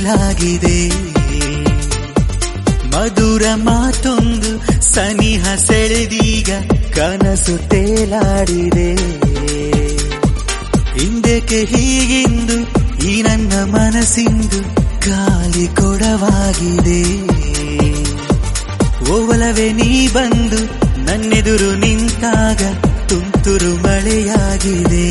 ಫೀಲಾಗಿದೆ ಮಧುರ ಮಾತೊಂದು ಸನಿಹ ಸೆಳೆದೀಗ ಕನಸು ತೇಲಾಡಿದೆ ಹಿಂದಕ್ಕೆ ಹೀಗೆಂದು ಈ ನನ್ನ ಮನಸ್ಸಿಂದು ಖಾಲಿ ಕೊಡವಾಗಿದೆ ಓವಲವೇ ನೀ ಬಂದು ನನ್ನೆದುರು ನಿಂತಾಗ ತುಂತುರು ಮಳೆಯಾಗಿದೆ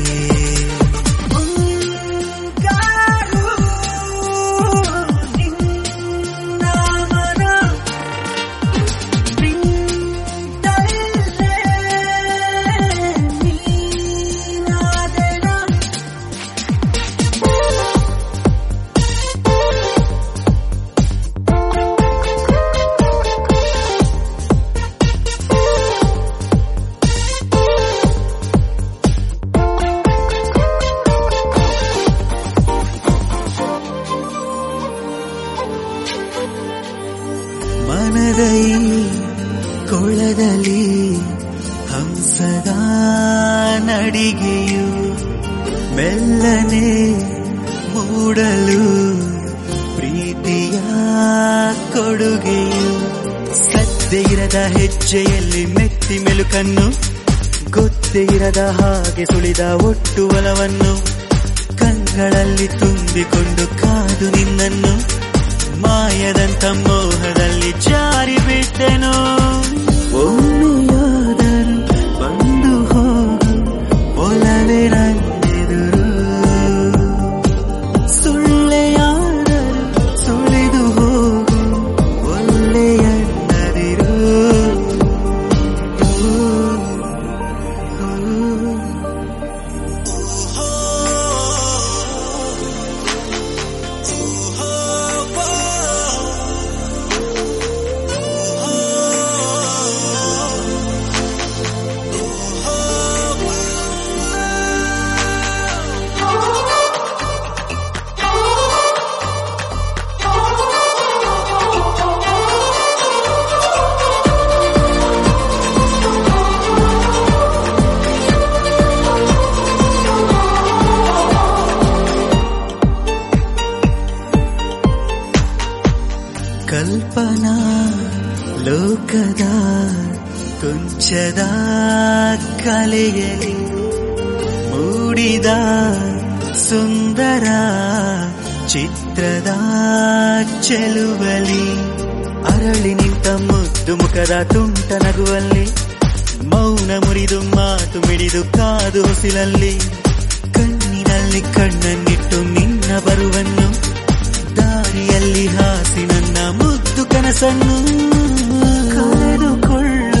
ಮನದ ಈ ಕೊಳದಲ್ಲಿ ಹಂಸದ ನಡಿಗೆಯು ಮೆಲ್ಲನೆ ಮೂಡಲು ಪ್ರೀತಿಯ ಕೊಡುಗೆಯು ಸದ್ದೆ ಇರದ ಹೆಜ್ಜೆಯಲ್ಲಿ ಮೆತ್ತಿ ಮೆಲುಕನ್ನು ಗೊತ್ತೇ ಇರದ ಹಾಗೆ ಸುಳಿದ ಒಟ್ಟು ಒಲವನ್ನು ಕಂಗಳಲ್ಲಿ ತುಂಬಿಕೊಂಡು ಕಾದು ನಿನ್ನನ್ನು ಮಾಯದಂತ ಮೋಹದಲ್ಲಿ ಜಾರಿ ಬಿಟ್ಟೆನು ಒಮ್ಮೆಯಾದರೂ ಬಂದು ಹೋಗು ಒಲವೇ ನನ್ನೆದುರು ಸುಳ್ಳೆಯಾದರೂ ಸುಳಿದು ಹೋಗು ಒಳ್ಳೆಯನ್ನದಿರು ಕಲ್ಪನಾ ಲೋಕದ ಕೊಂಚದ ಕಲೆಯಲಿ ಮೂಡಿದ ಸುಂದರ ಚಿತ್ರದ ಚೆಲುವಲಿ ಅರಳಿ ನಿಂತ ಮುದ್ದು ಮುಖದ ತುಂಟ ನಗುವಲ್ಲಿ ಮೌನ ಮುರಿದು ಮಾತು ಮಿಡಿದು ಕಾದು ಹೊಸಿಲಲ್ಲಿ ಕಣ್ಣಿನಲ್ಲಿ ಕಣ್ಣನ್ನಿಟ್ಟು ನಿನ್ನ ಬರುವನ್ನು ದಾರಿಯಲ್ಲಿ ಹಾಸಿ ನನ್ನ ಮುದ್ದು ಕನಸನ್ನು ಕಳೆದುಕೊಳ್ಳ